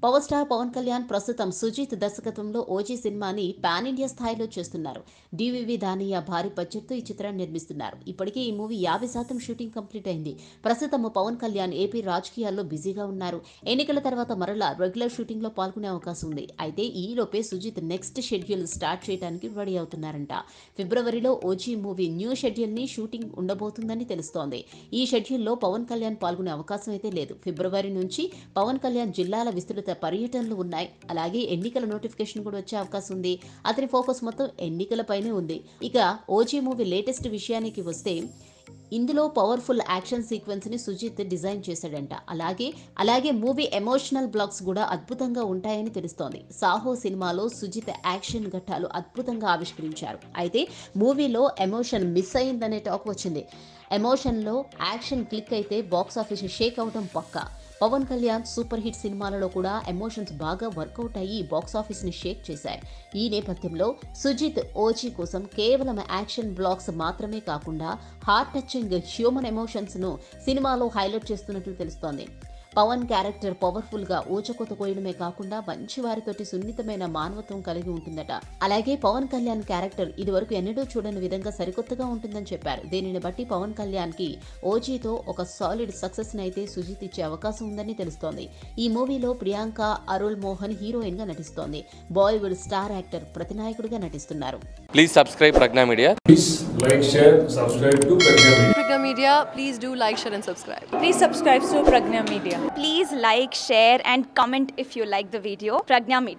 Power star Pawan Kalyan ప్రస్తుతం సుజిత్ దర్శకత్వంలో OG సినిమాని పాన్ ఇండియా స్థాయిలో చేస్తున్నారు డివివి దానియా భారీ బడ్జెట్తో ఈ చిత్రాన్ని నిర్మిస్తున్నారు ఇప్పటికే ఈ మూవీ యాభై శాతం షూటింగ్ కంప్లీట్ అయింది ప్రస్తుతం పవన్ కళ్యాణ్ ఏపీ రాజకీయాల్లో బిజీగా ఉన్నారు ఎన్నికల తర్వాత మరలా రెగ్యులర్ షూటింగ్ లో పాల్గొనే అవకాశం ఉంది అయితే ఈలోపే సుజిత్ నెక్స్ట్ షెడ్యూల్ స్టార్ట్ చేయడానికి రెడీ అవుతున్నారంట ఫిబ్రవరిలో ఓజీ మూవీ న్యూ షెడ్యూల్ ని షూటింగ్ ఉండబోతుందని తెలుస్తోంది ఈ షెడ్యూల్లో పవన్ కళ్యాణ్ పాల్గొనే అవకాశం అయితే లేదు ఫిబ్రవరి నుంచి పవన్ కళ్యాణ్ జిల్లాల విస్తృత పర్యటనలు ఉన్నాయి అలాగే ఎన్నికల నోటిఫికేషన్ కూడా వచ్చే అవకాశం ఉంది అతని ఫోకస్ మొత్తం ఎన్నికలపైనే ఉంది ఇక ఓజీ మూవీ లేటెస్ట్ విషయానికి వస్తే ఇందులో పవర్ఫుల్ యాక్షన్ సీక్వెన్స్ ని సుజిత్ డిజైన్ చేశాడంట అలాగే అలాగే మూవీ ఎమోషనల్ బ్లాక్స్ కూడా అద్భుతంగా ఉంటాయని తెలుస్తోంది సాహో సినిమాలో సుజిత్ యాక్షన్ ఘట్టాలు అద్భుతంగా ఆవిష్కరించారు అయితే మూవీలో ఎమోషన్ మిస్ అయిందనే టాక్ వచ్చింది ఎమోషన్లో యాక్షన్ క్లిక్ అయితే బాక్స్ ఆఫీస్ షేక్ అవడం పక్కా పవన్ కళ్యాణ్ సూపర్ హిట్ సినిమాలలో కూడా ఎమోషన్స్ బాగా వర్కౌట్ అయ్యి బాక్స్ ఆఫీస్ ని షేక్ చేశాయి ఈ నేపథ్యంలో సుజిత్ ఓజీ కోసం కేవలం యాక్షన్ బ్లాక్స్ మాత్రమే కాకుండా హార్ట్ టచింగ్ హ్యూమన్ ఎమోషన్స్ ను సినిమాలో హైలైట్ చేస్తున్నట్లు తెలుస్తోంది పవన్ క్యారెక్టర్ పవర్ఫుల్ గా ఊచకోత కోయడమే కాకుండా మంచి వారితోటి సున్నితమైన మానవత్వం కలిగి ఉంటుందట అలాగే పవన్ కళ్యాణ్ క్యారెక్టర్ ఇదివరకు ఎన్నడూ చూడని విధంగా సరికొత్తగా ఉంటుందని చెప్పారు దీనిని బట్టి పవన్ కళ్యాణ్ కి ఓజీతో ఒక సాలిడ్ సక్సెస్ అయితే సుజిత్ ఇచ్చే అవకాశం ఉందని తెలుస్తోంది ఈ మూవీలో ప్రియాంక అరుల్ మోహన్ హీరోయిన్ గా నటిస్తోంది బాలీవుడ్ స్టార్ యాక్టర్ ప్రతినాయకుడిగా నటిస్తున్నారు Please subscribe Pragna Media. Please like, share, subscribe to Pragya Media. Pragya Media, please do like, share, and subscribe. Please subscribe to Pragna Media. Please like, share, and comment if you like the video. Pragna Media.